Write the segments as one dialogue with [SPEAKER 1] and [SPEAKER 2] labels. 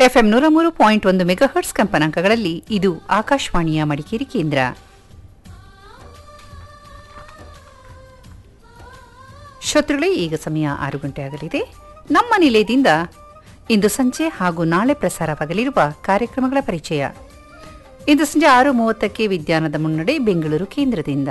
[SPEAKER 1] FM ನೂರ ಮೂರು point ಒಂದು ಮೆಗಾಹರ್ಟ್ಸ್ ಕಂಪನಾಂಕಗಳಲ್ಲಿ ಇದು ಆಕಾಶವಾಣಿಯ ಮಡಿಕೇರಿ ಕೇಂದ್ರ ಶ್ರೋತೃಗಳೇ ಈಗ ಸಮಯ ಆರು ಗಂಟೆ ಆಗಲಿದೆ ನಮ್ಮ ನಿಲಯದಿಂದ ಇಂದು ಸಂಜೆ ಹಾಗೂ ನಾಳೆ ಪ್ರಸಾರವಾಗಲಿರುವ ಕಾರ್ಯಕ್ರಮಗಳ ಪರಿಚಯ ಇಂದು ಸಂಜೆ ಆರು ಮೂವತ್ತಕ್ಕೆ ವಿಜ್ಞಾನದ ಮುನ್ನಡೆ ಬೆಂಗಳೂರು ಕೇಂದ್ರದಿಂದ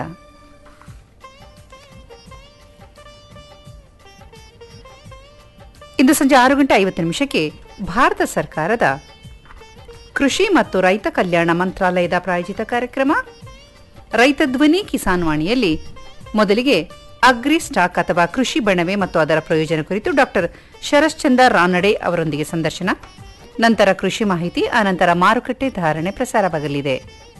[SPEAKER 1] ಇಂದು ಸಂಜೆ ಆರು ಗಂಟೆ ಐವತ್ತು ನಿಮಿಷಕ್ಕೆ ಭಾರತ ಸರ್ಕಾರದ ಕೃಷಿ ಮತ್ತು ರೈತ ಕಲ್ಯಾಣ ಮಂತ್ರಾಲಯದ ಪ್ರಾಯೋಜಿತ ಕಾರ್ಯಕ್ರಮ ರೈತ ಧ್ವನಿ ಕಿಸಾನ್ ವಾಣಿಯಲ್ಲಿ ಮೊದಲಿಗೆ ಅಗ್ರಿ ಸ್ಟಾಕ್ ಅಥವಾ ಕೃಷಿ ಬಣವೆ ಮತ್ತು ಅದರ ಪ್ರಯೋಜನ ಕುರಿತು ಡಾಕ್ಟರ್ ಶರಶ್ಚಂದ್ರ ರಾನಡೆ ಅವರೊಂದಿಗೆ ಸಂದರ್ಶನ ನಂತರ ಕೃಷಿ ಮಾಹಿತಿ ಅನಂತರ ಮಾರುಕಟ್ಟೆ ಧಾರಣೆ ಪ್ರಸಾರವಾಗಲಿದೆ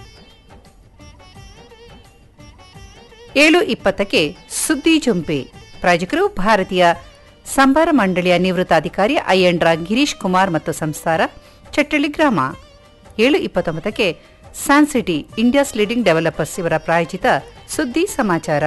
[SPEAKER 1] ಏಳು ಇಪ್ಪತ್ತಕ್ಕೆ ಸುದ್ದಿ ಜುಂಪೆ ಪ್ರಾಯೋಜಕರು ಭಾರತೀಯ ಸಂಬಾರ ಮಂಡಳಿಯ ನಿವೃತ್ತ ಅಧಿಕಾರಿ ಅಯ್ಯಂಡ್ರ ಗಿರೀಶ್ ಕುಮಾರ್ ಮತ್ತು ಸಂಸ್ಥಾರ ಚಟ್ಟಳ್ಳಿ ಗ್ರಾಮ ಏಳು ಇಪ್ಪತ್ತೊಂಬತ್ತಕ್ಕೆ ಸ್ಯಾನ್ಸಿಟಿ ಇಂಡಿಯಾಸ್ ಲೀಡಿಂಗ್ ಡೆವಲಪರ್ಸ್ ಇವರ ಪ್ರಾಯೋಜಿತ ಸುದ್ದಿ ಸಮಾಚಾರ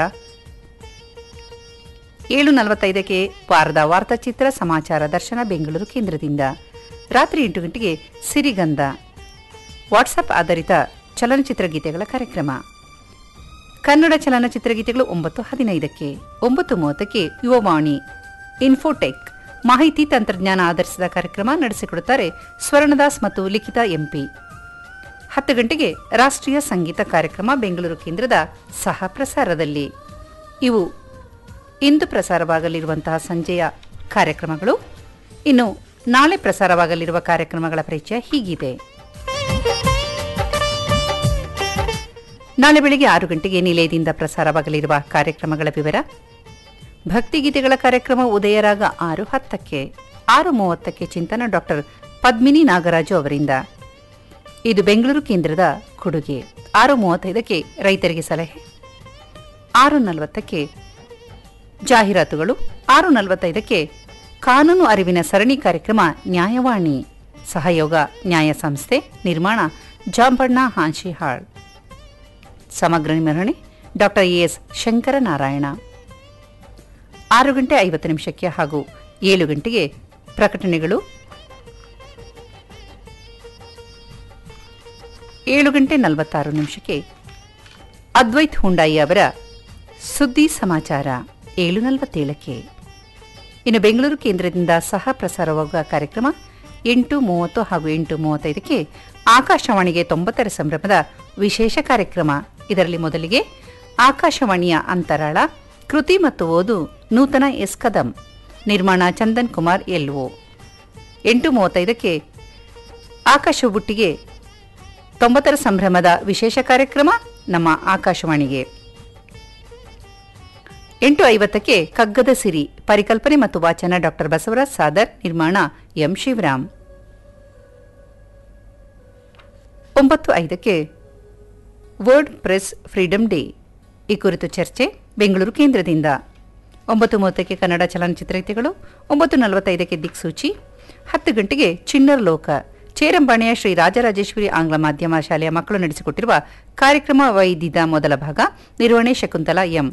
[SPEAKER 1] ಏಳು ನಲವತ್ತೈದಕ್ಕೆ ವಾರದ ವಾರ್ತಾಚಿತ್ರ ಸಮಾಚಾರ ದರ್ಶನ ಬೆಂಗಳೂರು ಕೇಂದ್ರದಿಂದ ರಾತ್ರಿ ಎಂಟು ಗಂಟೆಗೆ ಸಿರಿಗಂಧ ವಾಟ್ಸಪ್ ಆಧಾರಿತ ಚಲನಚಿತ್ರ ಗೀತೆಗಳ ಕಾರ್ಯಕ್ರಮ ಕನ್ನಡ ಚಲನಚಿತ್ರ ಗೀತೆಗಳು ಒಂಬತ್ತು ಹದಿನೈದಕ್ಕೆ ಒಂಬತ್ತು ಮೂವತ್ತಕ್ಕೆ ಯುವವಾಣಿ ಇನ್ಫೋಟೆಕ್ ಮಾಹಿತಿ ತಂತ್ರಜ್ಞಾನ ಆಧರಿಸಿದ ಕಾರ್ಯಕ್ರಮ ನಡೆಸಿಕೊಡುತ್ತಾರೆ ಸ್ವರ್ಣದಾಸ್ ಮತ್ತು ಲಿಖಿತಾ ಎಂಪಿ ಹತ್ತು ಗಂಟೆಗೆ ರಾಷ್ಟ್ರೀಯ ಸಂಗೀತ ಕಾರ್ಯಕ್ರಮ ಬೆಂಗಳೂರು ಕೇಂದ್ರದ ಸಹ ಪ್ರಸಾರದಲ್ಲಿ ಇವು ಇಂದು ಪ್ರಸಾರವಾಗಲಿರುವಂತಹ ಸಂಜೆಯ ಕಾರ್ಯಕ್ರಮಗಳು ಇನ್ನು ನಾಳೆ ಪ್ರಸಾರವಾಗಲಿರುವ ಕಾರ್ಯಕ್ರಮಗಳ ಪರಿಚಯ ಹೀಗಿದೆ ನಾಳೆ ಬೆಳಿಗ್ಗೆ ಆರು ಗಂಟೆಗೆ ನಿಲಯದಿಂದ ಪ್ರಸಾರವಾಗಲಿರುವ ಕಾರ್ಯಕ್ರಮಗಳ ವಿವರ ಭಕ್ತಿಗೀತೆಗಳ ಕಾರ್ಯಕ್ರಮ ಉದಯರಾಗ ಆರು ಹತ್ತಕ್ಕೆ ಆರು ಮೂವತ್ತಕ್ಕೆ ಚಿಂತನ ಡಾಕ್ಟರ್ ಪದ್ಮಿನಿ ನಾಗರಾಜು ಅವರಿಂದ ಇದು ಬೆಂಗಳೂರು ಕೇಂದ್ರದ ಕೊಡುಗೆ ಆರು ಮೂವತ್ತೈದಕ್ಕೆ ರೈತರಿಗೆ ಸಲಹೆ ಆರು ನಲವತ್ತಕ್ಕೆ ಜಾಹೀರಾತುಗಳು ಆರು ನಲವತ್ತೈದಕ್ಕೆ ಕಾನೂನು ಅರಿವಿನ ಸರಣಿ ಕಾರ್ಯಕ್ರಮ ನ್ಯಾಯವಾಣಿ ಸಹಯೋಗ ನ್ಯಾಯ ಸಂಸ್ಥೆ ನಿರ್ಮಾಣ ಜಾಂಬಣ್ಣ ಹಾನ್ಶಿಹಾಳ್ ಸಮಗ್ರ ನಿರ್ವಹಣೆ ಡಾಕ್ಟರ್ ಎಎಸ್ ಶಂಕರನಾರಾಯಣ ಆರು ಗಂಟೆ ಐವತ್ತು ನಿಮಿಷಕ್ಕೆ ಹಾಗೂ ಏಳು ಗಂಟೆಗೆ ಪ್ರಕಟಣೆಗಳು ಏಳು ಗಂಟೆ ನಲವತ್ತಾರು ನಿಮಿಷಕ್ಕೆ ಅದ್ವೈತ್ ಹುಂಡಾಯಿ ಅವರ ಸುದ್ದಿ ಸಮಾಚಾರ ಏಳು ನಲವತ್ತೇಳಕ್ಕೆ ಇನ್ನು ಬೆಂಗಳೂರು ಕೇಂದ್ರದಿಂದ ಸಹ ಪ್ರಸಾರವಾಗುವ ಕಾರ್ಯಕ್ರಮ ಎಂಟು ಮೂವತ್ತು ಹಾಗೂ ಎಂಟು ಮೂವತ್ತೈದಕ್ಕೆ ಆಕಾಶವಾಣಿಗೆ ತೊಂಬತ್ತರ ಸಂಭ್ರಮದ ವಿಶೇಷ ಕಾರ್ಯಕ್ರಮ ಇದರಲ್ಲಿ ಮೊದಲಿಗೆ ಆಕಾಶವಾಣಿಯ ಅಂತರಾಳ ಕೃತಿ ಮತ್ತು ಓದು ನೂತನ ಎಸ್ ಕದಂ ನಿರ್ಮಾಣ ಚಂದನ್ ಕುಮಾರ್ ಎಲ್ಒ ಎಂಟು ಮೂವತ್ತೈದಕ್ಕೆ ಆಕಾಶ ಬುಟ್ಟಿಗೆ ತೊಂಬತ್ತರ ಸಂಭ್ರಮದ ವಿಶೇಷ ಕಾರ್ಯಕ್ರಮ ನಮ್ಮ ಆಕಾಶವಾಣಿಗೆ ಎಂಟು ಐವತ್ತಕ್ಕೆ ಕಗ್ಗದ ಸಿರಿ ಪರಿಕಲ್ಪನೆ ಮತ್ತು ವಾಚನ ಡಾಕ್ಟರ್ ಬಸವರಾಜ್ ಸಾದರ್ ನಿರ್ಮಾಣ ಎಂ ಶಿವರಾಮ್ ಒಂಬತ್ತು ಐದಕ್ಕೆ ವರ್ಡ್ ಪ್ರೆಸ್ ಫ್ರೀಡಂ ಡೇ ಈ ಕುರಿತು ಚರ್ಚೆ ಬೆಂಗಳೂರು ಕೇಂದ್ರದಿಂದ ಒಂಬತ್ತು ಮೂವತ್ತಕ್ಕೆ ಕನ್ನಡ ಚಲನಚಿತ್ರಗೀತೆಗಳು ಒಂಬತ್ತು ನಲವತ್ತೈದಕ್ಕೆ ದಿಕ್ಸೂಚಿ ಹತ್ತು ಗಂಟೆಗೆ ಚಿನ್ನರ್ ಲೋಕ ಚೇರಂಬಾಣೆಯ ಶ್ರೀ ರಾಜರಾಜೇಶ್ವರಿ ಆಂಗ್ಲ ಮಾಧ್ಯಮ ಶಾಲೆಯ ಮಕ್ಕಳು ನಡೆಸಿಕೊಟ್ಟಿರುವ ಕಾರ್ಯಕ್ರಮ ವೈದಿದ ಮೊದಲ ಭಾಗ ನಿರ್ವಹಣೆ ಶಕುಂತಲಾ ಎಂ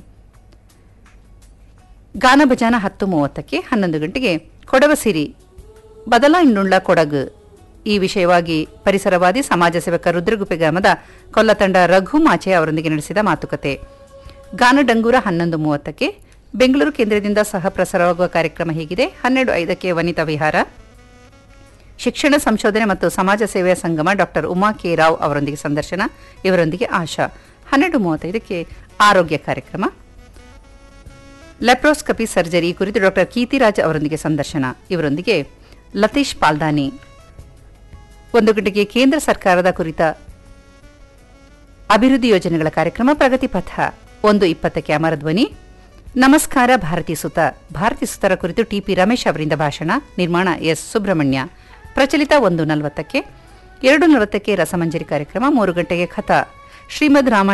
[SPEAKER 1] ಗಾನ ಭಜಾನ ಹತ್ತು ಮೂವತ್ತಕ್ಕೆ ಹನ್ನೊಂದು ಗಂಟೆಗೆ ಕೊಡವಸಿರಿ ಬದಲ ಇನ್ನುಳ್ಳ ಕೊಡಗು ಈ ವಿಷಯವಾಗಿ ಪರಿಸರವಾದಿ ಸಮಾಜ ಸೇವಕ ರುದ್ರಗುಪ್ಪೆ ಗ್ರಾಮದ ಕೊಲ್ಲತಂಡ ರಘು ಮಾಚೆ ಅವರೊಂದಿಗೆ ನಡೆಸಿದ ಮಾತುಕತೆ ಗಾನ ಡಂಗೂರ ಹನ್ನೊಂದು ಮೂವತ್ತಕ್ಕೆ ಬೆಂಗಳೂರು ಕೇಂದ್ರದಿಂದ ಸಹ ಪ್ರಸಾರವಾಗುವ ಕಾರ್ಯಕ್ರಮ ಹೀಗಿದೆ ಹನ್ನೆರಡು ಐದಕ್ಕೆ ವನಿತಾ ವಿಹಾರ ಶಿಕ್ಷಣ ಸಂಶೋಧನೆ ಮತ್ತು ಸಮಾಜ ಸೇವೆಯ ಸಂಗಮ ಡಾಕ್ಟರ್ ಉಮಾ ಕೆ ರಾವ್ ಅವರೊಂದಿಗೆ ಸಂದರ್ಶನ ಇವರೊಂದಿಗೆ ಆಶಾ ಹನ್ನೆರಡು ಮೂವತ್ತೈದಕ್ಕೆ ಆರೋಗ್ಯ ಕಾರ್ಯಕ್ರಮ ಲೆಪ್ರೋಸ್ಕಪಿ ಸರ್ಜರಿ ಕುರಿತು ಡಾಕ್ಟರ್ ಕೀರ್ತಿರಾಜ್ ಅವರೊಂದಿಗೆ ಸಂದರ್ಶನ ಇವರೊಂದಿಗೆ ಲತೀಶ್ ಪಾಲ್ದಾನಿ ಒಂದು ಗಂಟೆಗೆ ಕೇಂದ್ರ ಸರ್ಕಾರದ ಕುರಿತ ಅಭಿವೃದ್ಧಿ ಯೋಜನೆಗಳ ಕಾರ್ಯಕ್ರಮ ಪ್ರಗತಿ ಪಥ ಒಂದು ಇಪ್ಪತ್ತಕ್ಕೆ ಅಮರಧ್ವನಿ ನಮಸ್ಕಾರ ಭಾರತಿ ಸುತ ಭಾರತಿ ಸುತರ ಕುರಿತು ಟಿಪಿ ರಮೇಶ್ ಅವರಿಂದ ಭಾಷಣ ನಿರ್ಮಾಣ ಎಸ್ ಸುಬ್ರಹ್ಮಣ್ಯ ಪ್ರಚಲಿತ ಒಂದು ನಲವತ್ತಕ್ಕೆ ಎರಡು ನಲವತ್ತಕ್ಕೆ ರಸಮಂಜರಿ ಕಾರ್ಯಕ್ರಮ ಮೂರು ಗಂಟೆಗೆ ಕಥಾ ಶ್ರೀಮದ್ ರಾಮಾಯಣ